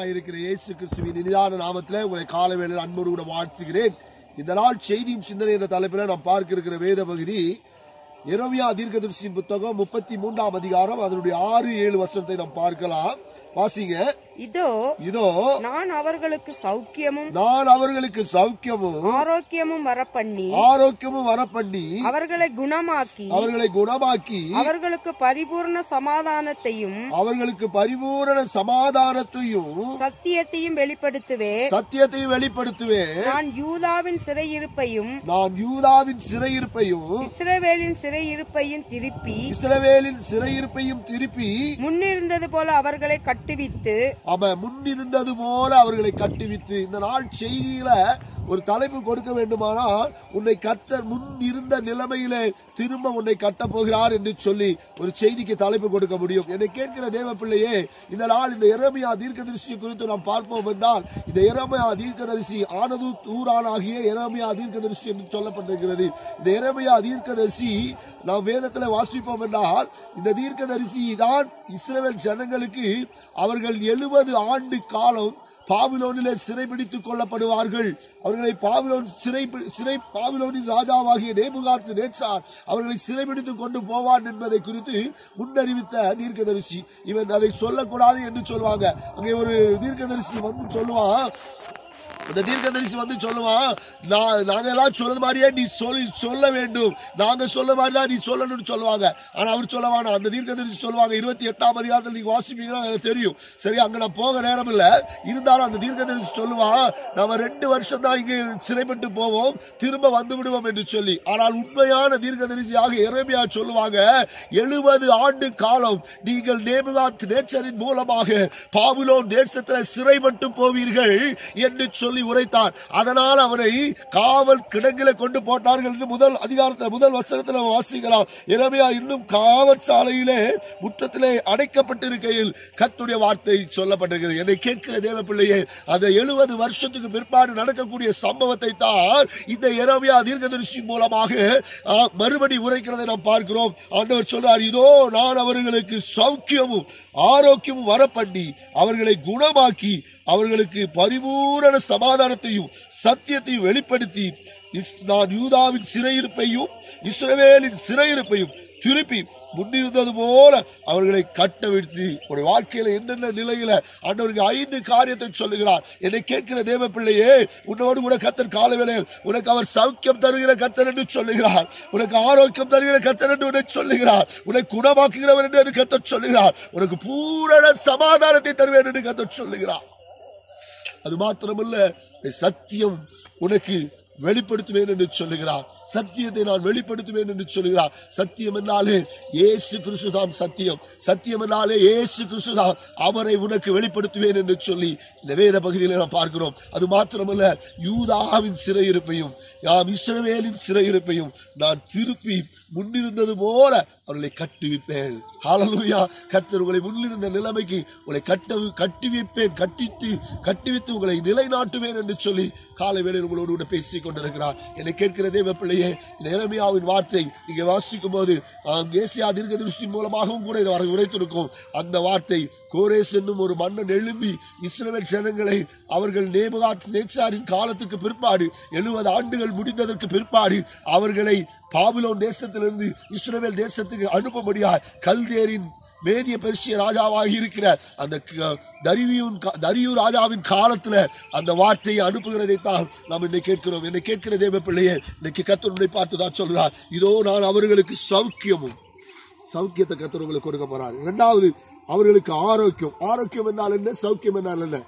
இருக்கிற இயேசு கிறிஸ்துவின் இனிதான நாமத்திலே உங்களை கால வேளையில் அன்போடு கூட வாழ்த்துகிறேன் இந்த நாள் செய்தியும் சிந்தனை என்ற தலைப்பில் நாம் பார்க்க இருக்கிற வேத பகுதி எரோமியா தீர்க்கதரிசியின் புத்தகம் முப்பத்தி மூன்றாம் அதிகாரம் அதனுடைய ஆறு ஏழு வருஷத்தை நாம் பார்க்கலாம் வாசிங்க இதோ இதோ நான் அவர்களுக்கு சௌக்கியமும் நான் அவர்களுக்கு சௌக்கியமும் ஆரோக்கியமும் வரப்பண்ணி ஆரோக்கியமும் வரப்பண்ணி அவர்களை குணமாக்கி அவர்களை குணமாக்கி அவர்களுக்கு பரிபூர்ண சமாதானத்தையும் அவர்களுக்கு பரிபூரண சமாதானத்தையும் சத்தியத்தையும் வெளிப்படுத்துவேன் சத்தியத்தையும் வெளிப்படுத்துவேன் நான் யூதாவின் சிறையிருப்பையும் நான் யூதாவின் சிறையிருப்பையும் இஸ்ரவேலின் சிறையிருப்பையும் திருப்பி இஸ்ரவேலின் சிறையிருப்பையும் திருப்பி முன்னிருந்தது போல அவர்களை கட்டுவித்து அவன் முன்னிருந்தது போல அவர்களை கட்டுவித்து இந்த நாள் செய்தியில ஒரு தலைப்பு கொடுக்க வேண்டுமானால் உன்னை கர்த்தர் முன் இருந்த நிலைமையிலே திரும்ப உன்னை கட்டப் போகிறார் என்று சொல்லி ஒரு செய்திக்கு தலைப்பு கொடுக்க முடியும் என்னை கேட்கிற தேவ பிள்ளையே இந்த நாள் இந்த எரமியா தீர்க்கதரிசி குறித்து நாம் பார்ப்போம் என்றால் இந்த எரமியா தீர்க்கதரிசி ஆனது ஊரானாகிய எரமியா தீர்க்கதரிசி என்று சொல்லப்பட்டிருக்கிறது இந்த எரமியா தீர்க்கதரிசி நாம் வேதத்தில் வாசிப்போம் என்றால் இந்த தீர்க்கதரிசி தான் இஸ்ரவேல் ஜனங்களுக்கு அவர்கள் எழுபது ஆண்டு காலம் பாபிலோனிலே சிறைபிடித்துக் கொள்ளப்படுவார்கள் அவர்களை பாபிலோன் சிறை சிறை பாபிலோனின் ராஜாவாகிய நேபுகாத்து நேச்சார் அவர்களை சிறைபிடித்துக் கொண்டு போவான் என்பதை குறித்து முன்னறிவித்த தீர்க்கதரிசி இவன் அதை சொல்லக்கூடாது என்று சொல்லுவாங்க அங்கே ஒரு தீர்க்கதரிசி வந்து சொல்லுவான் அந்த தீர்க்கதரிசி வந்து சொல்லுவான் நான் நாங்க எல்லாம் சொல்றது மாதிரியே நீ சொல்லி சொல்ல வேண்டும் நாங்க சொல்ல மாதிரி தான் நீ சொல்லணும்னு சொல்லுவாங்க ஆனா அவர் சொல்ல வேணாம் அந்த தீர்க்கதரிசி சொல்லுவாங்க இருபத்தி எட்டாம் அதிகாரத்தில் நீங்க வாசிப்பீங்கன்னா எனக்கு தெரியும் சரி அங்க நான் போக நேரம் இல்ல இருந்தாலும் அந்த தீர்க்கதரிசி சொல்லுவான் நம்ம ரெண்டு வருஷம் தான் இங்க சிறைப்பட்டு போவோம் திரும்ப வந்து விடுவோம் என்று சொல்லி ஆனால் உண்மையான தீர்க்கதரிசியாக எரேமியா சொல்லுவாங்க எழுபது ஆண்டு காலம் நீங்கள் நேபுகாத் நேச்சரின் மூலமாக பாபுலோன் தேசத்தில் சிறைப்பட்டு போவீர்கள் என்று சொல்லி உரைத்தார் அதனால் அவரை காவல் கிடங்கில கொண்டு போட்டார்கள் என்று முதல் அதிகாரத்தில் முதல் வசனத்தில் வாசிக்கலாம் எரேமியா இன்னும் காவல் சாலையிலே முற்றத்திலே அடைக்கப்பட்டிருக்கையில் கத்துடைய வார்த்தை சொல்லப்பட்டிருக்கிறது என்னை கேட்கிற தேவ பிள்ளையே அந்த எழுபது வருஷத்துக்கு பிற்பாடு நடக்கக்கூடிய சம்பவத்தை தான் இந்த எரவியா தீர்க்கதரிசி மூலமாக ஆ, மறுபடி உரைக்கிறதை நாம் பார்க்கிறோம் ஆண்டவர் சொல்றார் இதோ நான் அவர்களுக்கு சௌக்கியமும் ஆரோக்கியமும் வரப்பண்ணி அவர்களை குணமாக்கி அவர்களுக்கு பரிபூரண சமாதானத்தையும் சத்தியத்தையும் வெளிப்படுத்தி இஸ்- நான் யூதாவின் சிறையிருப்பையும் இஸ்ரவேலின் சிறையிருப்பையும் திருப்பி முன்னிருந்தது போல அவர்களை கட்டவிழ்த்து ஒரு வாழ்க்கையில என்னென்ன நிலையில ஆண்டவருக்கு ஐந்து காரியத்தை சொல்லுகிறார் என்னை கேட்கிற தேவ பிள்ளையே உன்னோடு கூட கத்தர் காலவேளை உனக்கு அவர் சௌக்கியம் தருகிற கத்தர் என்று சொல்லுகிறார் உனக்கு ஆரோக்கியம் தருகிற கத்தர் என்று உன்னை சொல்லுகிறார் உன்னை குணமாக்குகிறவர் என்று கத்தர் சொல்லுகிறார் உனக்கு பூரண சமாதானத்தை தருவேன் என்று கத்தர் சொல்லுகிறார் அது மாத்திரமல்ல சத்தியம் உனக்கு வெளிப்படுத்துவேன் என்று சொல்லுகிறார் சத்தியத்தை நான் வெளிப்படுத்துவேன் என்று சொல்லுகிறார் சத்தியம் என்னாலே இயேசு கிறிஸ்துதான் சத்தியம் சத்தியம் என்னாலே இயேசு கிறிஸ்துதான் அவரை உனக்கு வெளிப்படுத்துவேன் என்று சொல்லி இந்த வேத பகுதியில் நாம் பார்க்கிறோம் அது மாத்திரமல்ல யூதாவின் சிறையிருப்பையும் யாம் இஸ்ரவேலின் சிறையிருப்பையும் நான் திருப்பி முன்னிருந்தது போல அவர்களை கட்டுவிப்பேன் ஹalleluya கர்த்தர் உங்களை முன்னிருந்த நிலைமைக்கு உங்களை கட்ட கட்டி வைப்பேன் கட்டித்து கட்டிவித்து உங்களை நிலைநாட்டுவேன் என்று சொல்லி காலை வேளையில் உங்களோடு கூட பேசிக் கொண்டிருக்கிறார் என்னை கேட்கிற தேவ பிள்ளையே இந்த எரமியாவின் வார்த்தை நீங்க வாசிக்கும் போது ஆம், ஏசியா தீர்க்க திருஷ்டின் மூலமாகவும் கூட இதை வரை உரைத்திருக்கும் அந்த வார்த்தை கோரேஸ் என்னும் ஒரு மன்னன் எழும்பி இஸ்ரவேல் ஜனங்களை அவர்கள் நேபுகாத் நேச்சாரின் காலத்துக்கு பிற்பாடு எழுபது ஆண்டுகள் முடிந்ததற்கு பிற்பாடு அவர்களை பாபிலோன் தேசத்திலிருந்து இஸ்ரவேல் தேசத்துக்கு அனுப்பும்படியாய் கல்தேரின் மேதிய பெருசிய ராஜாவாகி இருக்கிற அந்த க- தரியூன் கா- தரியு ராஜாவின் காலத்துல அந்த வார்த்தையை அனுப்புகிறதைத்தான் நாம் இன்னைக்கு கேட்கிறோம் என்னை கேட்கிற தேவ பிள்ளையே இன்னைக்கு கத்தருடைய பார்த்து தான் சொல்றார் இதோ நான் அவர்களுக்கு சௌக்கியமும் சௌக்கியத்தை கத்தர் உங்களுக்கு கொடுக்க போறார் இரண்டாவது அவர்களுக்கு ஆரோக்கியம் ஆரோக்கியம் என்றால் என்ன சௌக்கியம் என்றால் என்ன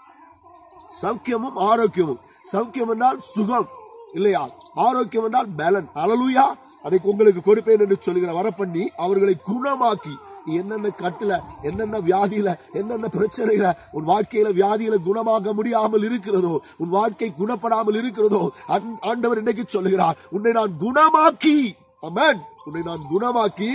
சௌக்கியமும் ஆரோக்கியமும் சௌக்கியம் என்றால் சுகம் இல்லையா ஆரோக்கியம் என்றால் பலன் அலலுயா அதை உங்களுக்கு கொடுப்பேன் என்று சொல்லுகிற வரப்பண்ணி அவர்களை குணமாக்கி நீ என்னென்ன கட்டுல என்னென்ன வியாதியில என்னென்ன பிரச்சனையில உன் வாழ்க்கையில வியாதியில குணமாக்க முடியாமல் இருக்கிறதோ உன் வாழ்க்கை குணப்படாமல் இருக்கிறதோ ஆண்- ஆண்டவர் இன்னைக்கு சொல்லுகிறார் உன்னை நான் குணமாக்கி அமேன் உன்னை நான் குணமாக்கி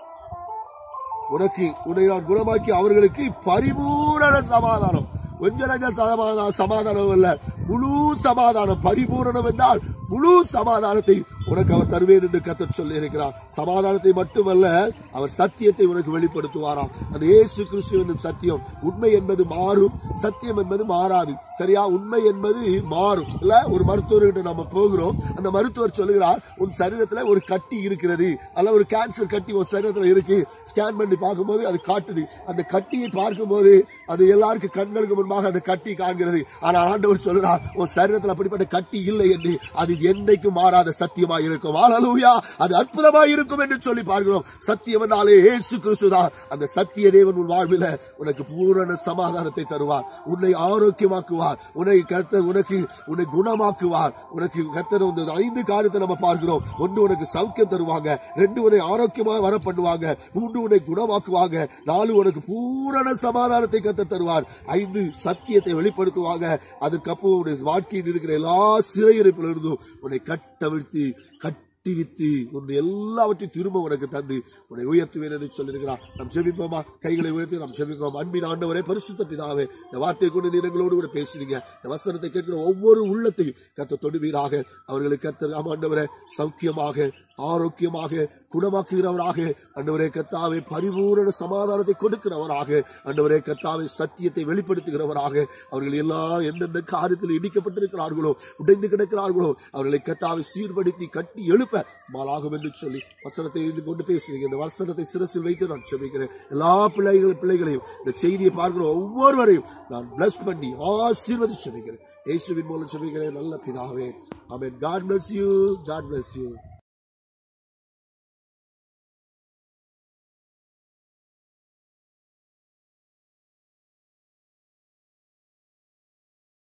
உனக்கு உன்னை நான் குணமாக்கி அவர்களுக்கு பரிபூரண சமாதானம் கொஞ்ச நஞ்ச சமாதானம் சமாதானம் அல்ல முழு சமாதானம் பரிபூரணம் என்றால் முழு சமாதானத்தை உனக்கு அவர் தருவேன் என்று கத்தர் சொல்லி இருக்கிறார் சமாதானத்தை மட்டுமல்ல அவர் சத்தியத்தை உனக்கு வெளிப்படுத்துவாராம் அந்த இயேசு கிறிஸ்து என்னும் சத்தியம் உண்மை என்பது மாறும் சத்தியம் என்பது மாறாது சரியா உண்மை என்பது மாறும் இல்ல ஒரு மருத்துவர்கிட்ட நம்ம போகிறோம் அந்த மருத்துவர் சொல்லுகிறார் உன் சரீரத்துல ஒரு கட்டி இருக்கிறது அல்ல ஒரு கேன்சர் கட்டி உன் சரீரத்துல இருக்கு ஸ்கேன் பண்ணி பார்க்கும்போது அது காட்டுது அந்த கட்டியை பார்க்கும்போது அது எல்லாருக்கும் கண்களுக்கு முன்பாக அந்த கட்டி காண்கிறது ஆனால் ஆண்டவர் சொல்கிறார் உன் சரீரத்தில் அப்படிப்பட்ட கட்டி இல்லை என்று அது என்றைக்கும் மாறாத சத்தியமாய் இருக்கும் ஹalleluya அது அற்புதமாய் இருக்கும் என்று சொல்லி பார்க்கிறோம் சத்தியவனாலே இயேசு கிறிஸ்துதான் அந்த சத்திய தேவன் உன் வாழ்வில் உனக்கு பூரண சமாதானத்தை தருவார் உன்னை ஆரோக்கியமாக்குவார் உன்னை கர்த்தர் உனக்கு உன்னை குணமாக்குவார் உனக்கு கர்த்தர் வந்து ஐந்து காரியத்தை நம்ம பார்க்கிறோம் ஒன்று உனக்கு சௌக்கியம் தருவாங்க ரெண்டு உன்னை ஆரோக்கியமாக வர பண்ணுவாங்க மூன்று உன்னை குணமாக்குவாங்க நாலு உனக்கு பூரண சமாதானத்தை கர்த்தர் தருவார் ஐந்து சத்தியத்தை வெளிப்படுத்துவாங்க அதுக்கப்புறம் உன்னுடைய வாழ்க்கையில் இருக்கிற எல்லா சிறையிருப்பிலிருந்தும் உன்னை கட்டவிழ்த்து கட்டிவித்து உன்னை எல்லாவற்றையும் திரும்ப உனக்கு தந்து உன்னை உயர்த்துவேன் என்று சொல்லியிருக்கிறார் நாம் செபிப்போமா கைகளை உயர்த்தி நாம் செபிப்போம் அன்பின் ஆண்டவரே பரிசுத்த பிதாவே இந்த வார்த்தையை கொண்டு நீர் எங்களோடு கூட பேசுறீங்க இந்த வசனத்தை கேட்கிற ஒவ்வொரு உள்ளத்தையும் கத்த தொடுவீராக அவர்களுக்கு கத்தர் ஆண்டவரை சௌக்கியமாக ஆரோக்கியமாக குணமாக்குகிறவராக அண்டவரே கத்தாவை பரிபூரண சமாதானத்தை கொடுக்கிறவராக அண்டவரே கத்தாவை சத்தியத்தை வெளிப்படுத்துகிறவராக அவர்கள் எல்லாம் எந்தெந்த காரியத்தில் இடிக்கப்பட்டிருக்கிறார்களோ உடைந்து கிடக்கிறார்களோ அவர்களை கத்தாவை சீர்படுத்தி கட்டி எழுப்ப மாலாகும் என்று சொல்லி வசனத்தை இருந்து கொண்டு பேசுறீங்க இந்த வசனத்தை சிரசில் வைத்து நான் செபிக்கிறேன் எல்லா பிள்ளைகள் பிள்ளைகளையும் இந்த செய்தியை பார்க்கிற ஒவ்வொருவரையும் நான் பிளஸ் பண்ணி ஆசீர்வதி செபிக்கிறேன் இயேசுவின் மூலம் செபிக்கிறேன் நல்ல பிதாவே ஆமென் God bless you God bless you